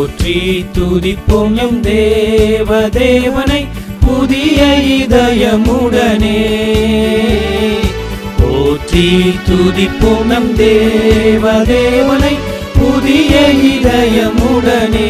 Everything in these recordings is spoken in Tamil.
போற்றி துதிப்போம் எம் தேவ தேவனை புதிய இதயமுடனே போற்றி துதிப்போம் நம் தேவ தேவனை புதிய இதயமுடனே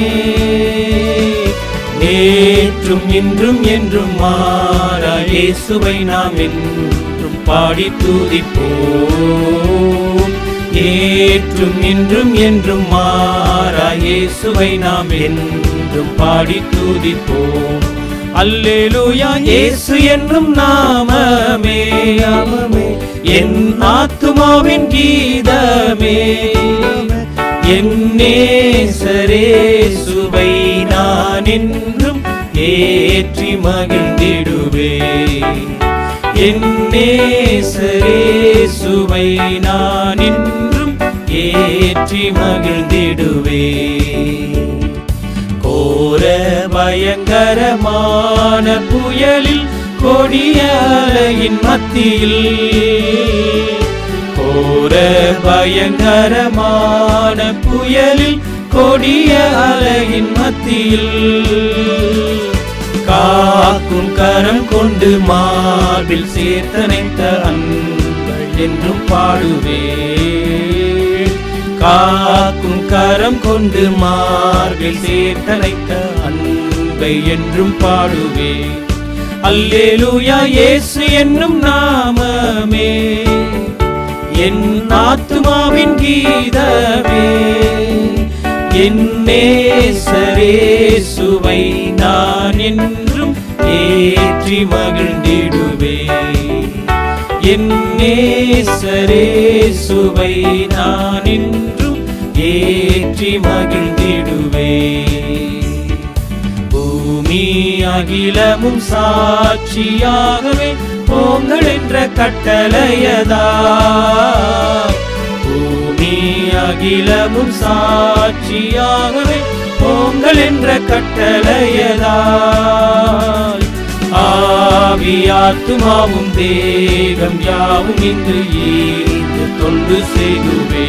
நேற்றும் இன்றும் என்றும் மாறா இயேசுவை நாம் என்றும் பாடி துதிப்போம் ஏற்றும் இன்றும் என்றும் மாறா இயேசுவை நாம் என்றும் பாடி துதிப்போம் அல்லேலூயா இயேசு என்னும் நாமமே நாமமே என் ஆத்துமாவின் கீதமே என் நேசரே சுவை நான் என்றும் ஏற்றி மகிழ்ந்திடுவே என் நேசரே சுவை நான் என்றும் ஏற்றி மகிழ்ந்திடுவே கோர பயங்கரமான புயலில் கொடிய அலையின் மத்தியில் கோர பயங்கரமான புயலில் கொடிய அலையின் மத்தியில் காக்கும் கரம் கொண்டு மார்பில் சேர்த்தனைத்த அன்பள் என்றும் பாடுவே காக்கும் கரம் கொண்டு மார்பில் சேர்த்தனைத்த அன்பை என்றும் பாடுவே அல்லேலூயா இயேசு என்னும் நாமமே என் ஆத்துமாவின் கீதமே என் நேசரே சுவை நான் என்றும் ஏற்றி மகிழ்ந்திடுவே என் நேசரே சுவை நான் என்றும் ஏற்றி மகிழ்ந்திடுவே பூமி அகிலமும் சாட்சியாகவே போங்கள் என்ற கட்டளையதா பூமி அகிலமும் சாட்சியாகவே போங்கள் என்ற கட்டளையதா ஆவியாத்துமாவும் தேகம் யாவும் இன்று ஈர்த்து தொண்டு செய்துவே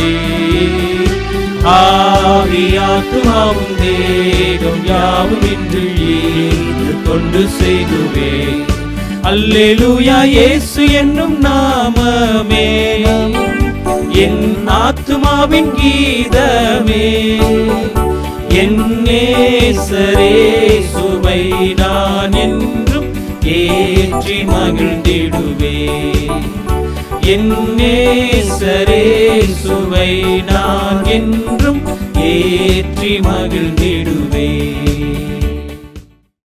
ஆவியாத்துமாவும் தேகம் யாவும் இன்று ஈர்த்து தொண்டு செய்துவே அல்லேலூயா இயேசு என்னும் நாமமே என் ஆத்துமாவின் கீதமே என் நேசரே சுவை நான் என்றும் ஏற்றி மகிழ்ந்திடுவே என் நேசரே சுவை நான் என்றும் ஏற்றி மகிழ்ந்திடுவே